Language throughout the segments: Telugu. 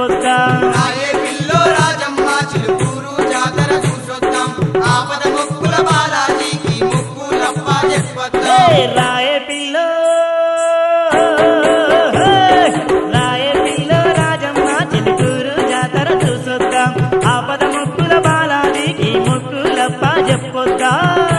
చెప్పొద్దా రాయే పిల్లో రాజమ్మ చిలుకూరు జాతర చూసొద్దాం ఆపద మొక్కుల బాలాజీకి మొక్కులప్ప చెప్పొద్దాం ఏ రాయే పిల్లో రాయే పిల్లో రాజమ్మ చిలుకూరు జాతర చూసొద్దాం ఆపద మొక్కుల బాలాజీకి మొక్కులప్ప చెప్పొద్దా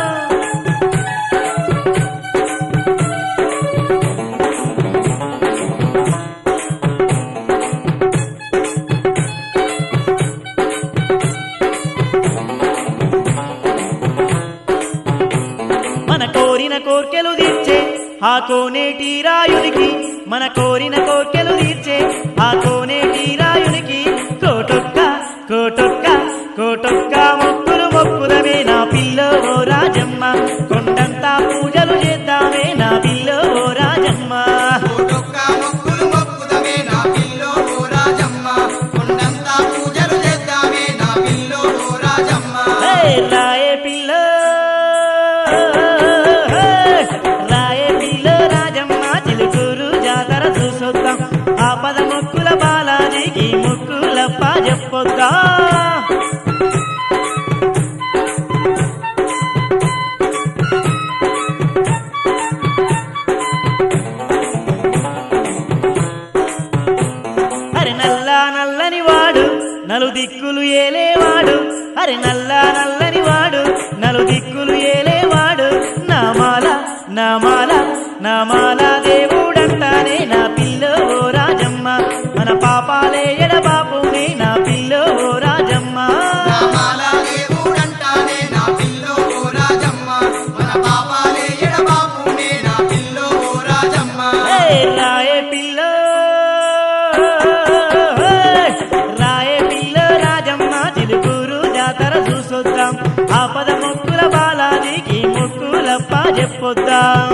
మన కోరిన కోర్కెలు తీర్చే ఆ కోనేటి రాయునికి మన కోరిన కోర్కెలు తీర్చే ఆ కోనేటి రాయునికి కోటొక్క కోటొక్క కోటొక్క మొక్కులు మొక్కులమే నా పిల్లో ఓ రాజమ్మ కొండంతా పూజలు చేద్దామే నా పిల్లో ఓ రాజమ్మ కోటొక్క మొక్కులు మొక్కుదమే నా పిల్లో ఓ రాజమ్మ కొండంతా పూజలు చేద్దామే నా పిల్లో ఓ రాజమ్మ హే, రాయే పిల్ల రాయే పిల్ల రాజమ్మ చిలుకూరు జాతర చూసొద్దాం ఆపద మొక్కుల బాలాజీకి మొక్కులప్ప చెప్పొద్దా అరే నల్ల నల్లని వాడు నలు దిక్కులు ఏలేవాడు అరే నల్ల నల్లని వాడు నలు దిక్కులు ఏలేవాడు నామాల నామాల నామాల దేవుడంటానే నా పిల్లో ఓ రాజమ్మ మన పాపాలే ఎడబాపునే నా పిల్లో ఓ రాజమ్మ నామాల దేవుడంటానే నా పిల్లో ఓ రాజమ్మ మన పాపాలే ఎడబాపునే నా పిల్లో ఓ రాజమ్మ ఏ రాయే పిల్ల రాయే పిల్ల రాజమ్మ చిలుకూరు జాతర చూసొద్దాం ఆపద మొక్కుల బాలాజీకి మొక్కులప్ప చెప్పొద్దాం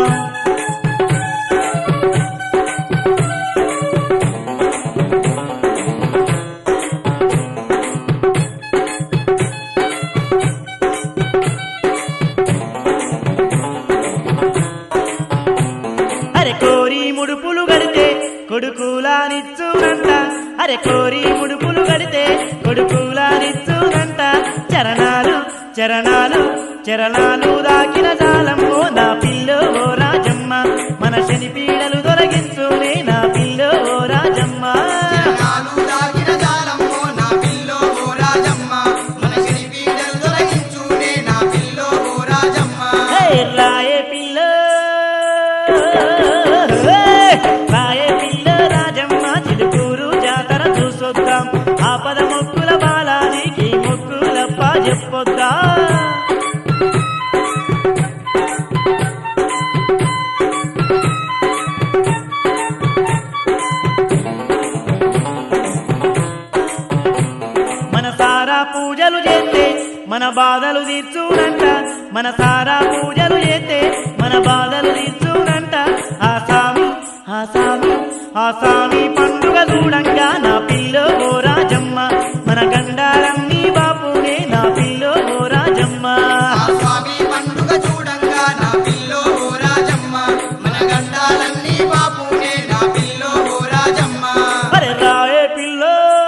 అరే కోరి ముడుపులు గడితే కొడుకులానిచ్చునంట అరే కోరి ముడుపులు గడితే కొడుకులానిచ్చునంట చరణాలు చరణాలు చరణాలు దాకిన జాలమ్మో నా పిల్లో ఓ రాజమ్మ మన శని పీడలు తొలగించునే నా పిల్లో ఓ రాజమ్మ నాలు దాగిన జాలమ్మో నా పిల్లో ఓ రాజమ్మ మన శని పీడలు తొలగించునే నా పిల్లో ఓ రాజమ్మ హే రాయే పిల్ల రాయే పిల్ల రాజమ్మ చిలుకూరు జాతర చూసొద్దాం ఆపద మొక్కుల బాలానికి మొక్కులప్ప చెప్పొద్దా మన సారా పూజలు చేస్తే మన బాధలు తీర్చునంట మన సారా పూజలు చేస్తే మన బాధలు తీర్చునంట ఆ సామి ఆ సామి ఆ సామి పండుగ చూడంగా నా పిల్లో ఓ రాజమ్మ మన గండాలన్నీ బాపునే నా పిల్లో ఓ రాజమ్మ ఆ స్వామి పండుగ చూడంగా నా పిల్లో ఓ రాజమ్మ మన గండాలన్నీ బాపునే నా పిల్లో ఓ రాజమ్మ అరే రాయే పిల్ల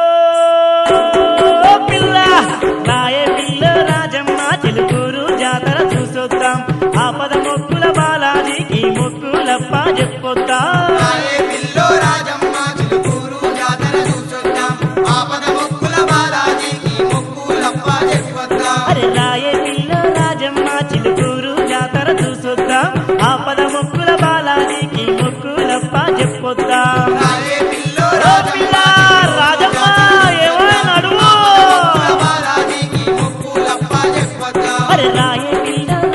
పిల్ల రాయే పిల్ల రాజమ్మ చిలుకూరు జాతర చూసొద్దాం ఆపద మొక్కుల బాలాజీకి మొక్కులప్ప చెప్పొద్దాం రాయే పిల్లో రాజమ్మ చిలుకూరు జాతర చూసొద్దాం ఆపద మొక్కుల బాలాజీకి మొక్కులప్ప చెప్పొద్దాం అరే రాయే పిల్ల రాజమ్మ చిలుకూరు జాతర చూసొద్దాం ఆపద మొక్కుల బాలాజీకి మొక్కులప్ప చెప్పొద్దాం రాయే పిల్లో ఓ రాజమ్మ పిల్ల రాజమ్మ ఏమో నడువు బాలాజీకి మొక్కులప్ప చెప్పొద్దాం అరే రాయే పిల్ల